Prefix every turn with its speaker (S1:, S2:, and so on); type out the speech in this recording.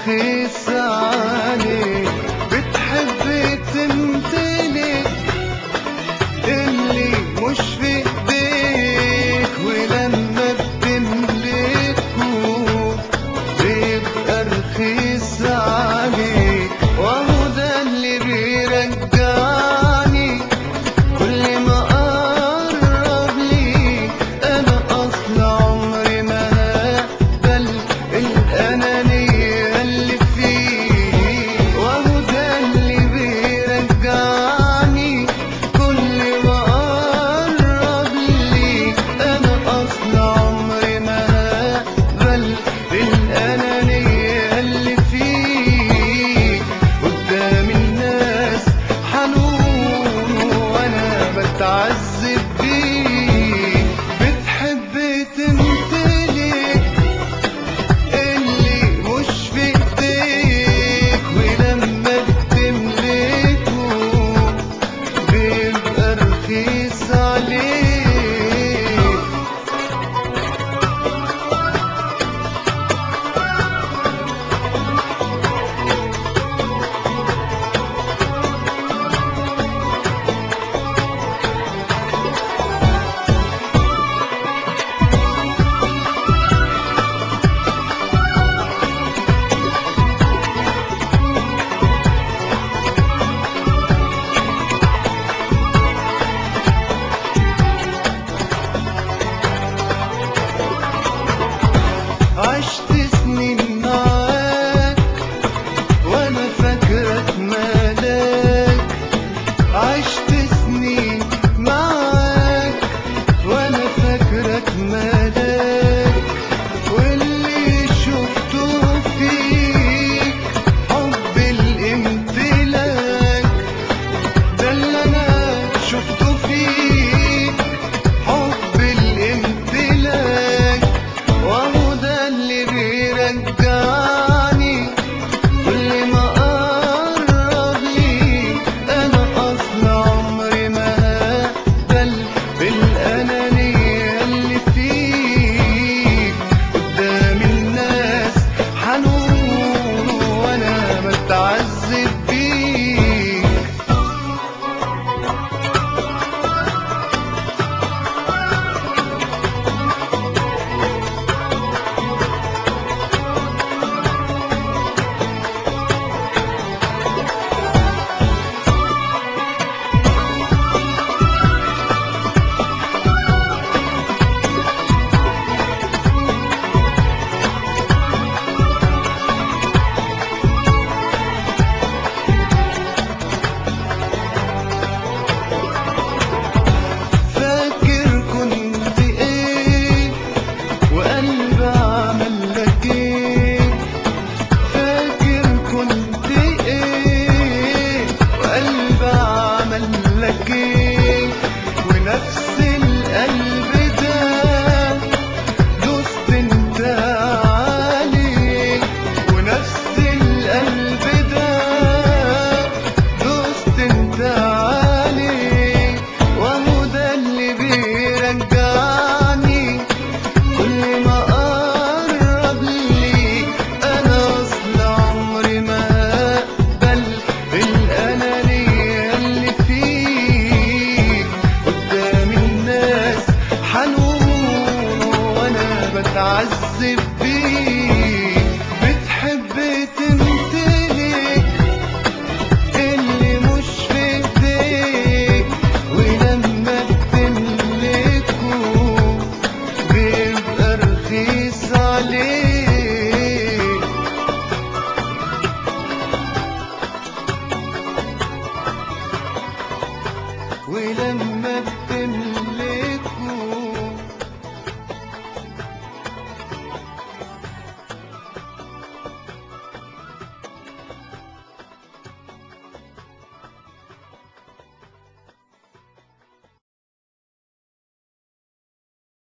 S1: رخيص عليك بتحب تمتلك اللي مش في ايديك ولما بتملكه بيبقى رخيص عليك وهو ده اللي بيرجعني كل ما اقرب ليك انا اصل عمري ما هقبل الانانيه اللي فيك وهو ده اللي بيرجعني كل ما اقرب ليك انا اصل عمري ما هقبل الانانيه اللي فيك قدام الناس حنون وانا بتعذب بيك بتحب تمتلك اللي مش في ايديك ولما بتملكه بيبقى رخيص عليك عشت سنين معاك وانا فاكرك ملاك عشت سنين معاك وانا فاكرك ملاك واللي شفته فيك حب الامتلاك ده اللي انا شفته فيك حب الامتلاك وهو ده اللي بيرجعني كل ما اقرب ليك انا اصل عمري ما هقبل بالانانيه اللي فيك قدام الناس حنون وانا بتعذب بيك فاكر كنت ايه وقلبي عمل لك ايه فاكر كنت ايه وقلبي عمل لك ايه ونفس القلب ده دوست انت عليه ونفس القلب ده دوست انت عليه وهو ده اللي بيرجعني كل ما اقرب ليك انا اصل عمري ما هقبل الانانيه اللي فيك قدام الناس حنون وانا بتعذب بيك بتحب تمتلك اللي مش في ايديك ولما بتملكه بيبقى رخيص عليك ولما